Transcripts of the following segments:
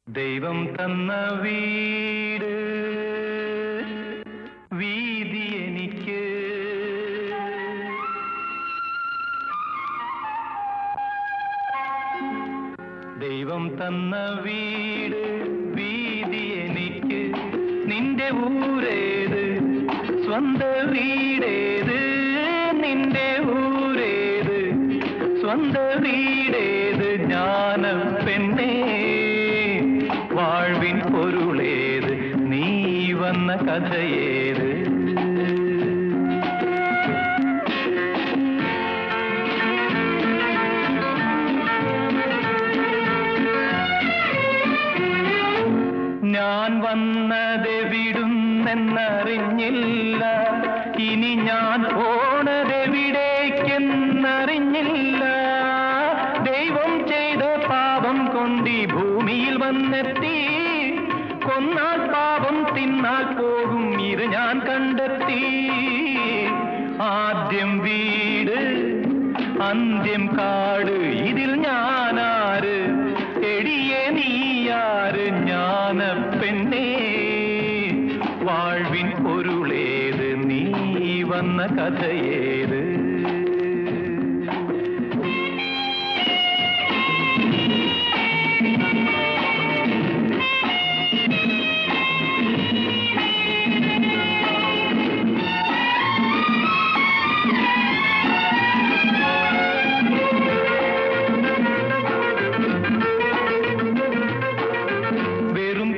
ദൈവം തന്ന വീട് വീതി എനിക്ക് ദൈവം തന്ന വീട് വീതി എനിക്ക് നിന്റെ ഊരേത് സ്വന്ത വീടേത് നിന്റെ ഊരേത് സ്വന്ത വീടേത് ജ്ഞാന പെണ്ണേ വാഴ്വിൻ പൊരുളേത് നീ വന്ന കഥയേത് ഞാൻ വന്നതെവിടുന്നെന്നറിഞ്ഞില്ല ഇനി ഞാൻ പോണതെവിടേക്കെന്നറിഞ്ഞില്ല ദൈവം ചെയ്ത പാപം കൊണ്ടി ഭൂമിയിൽ വന്നെത്തി കൊന്നാൽ പാപം തിന്നാൽ പോകും ഇത് ഞാൻ കണ്ടെത്തി ആദ്യം വീട് അന്ത്യം കാട് ഇതിൽ ഞാനാര് എടിയെ നീയാര് ജ്ഞാന പെണ്ണേ വാഴ്വിൻ പൊരുളേത് നീ വന്ന കഥയേത് വെറും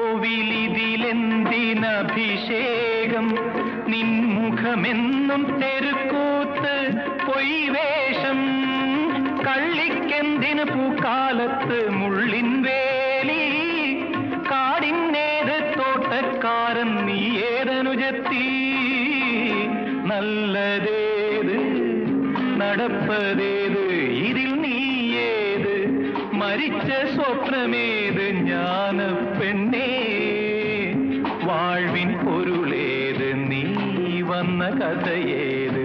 കോവിലിതിലെന്തിനഭിഷേകം നിൻമുഖമെന്നും തെരുക്കൂത്ത് പൊയ്വേഷം കള്ളിക്കെന്തിന് പൂക്കാലത്ത് മുള്ളിൻ വേലി കാടിന്നേത് തോട്ടക്കാരൻ നീ ഏതനുജത്തി നല്ലതേത് നടപ്പതേത് ഇതിൽ നീ ഏത് മരിച്ച സ്വപ്നമേത് ജ്ഞാന പെണ്ണേ വാഴ്വിൻ പൊരുളേത് നീ വന്ന കഥയേത്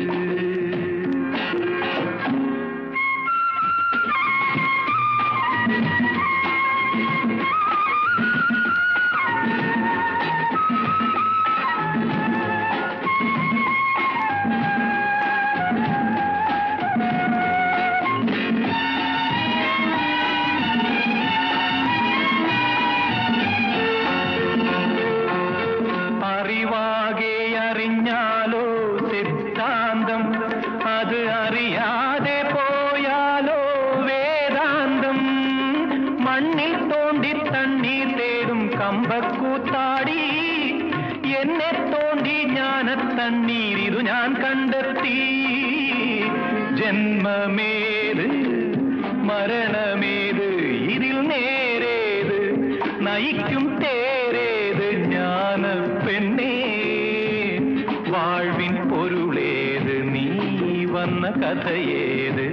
അറിവാകെ അറിഞ്ഞാലോ സിദ്ധാന്തം അത് അറിയാതെ പോയാലോ വേദാന്തം മണ്ണിൽ തോണ്ടി തണ്ണീർ തേടും കമ്പക്കൂത്താടി എന്നെ തോണ്ടി ജ്ഞാന തണ്ണീർ ഇതു ഞാൻ കണ്ടെത്തി ജന്മമേത് മരണമേത് ഇതിൽ നേരേത് നയിക്കും തേരേത് ജ്ഞാന പെണ്ണേ വാഴ്വിൻ പൊരുളേത് നീ വന്ന കഥയേത്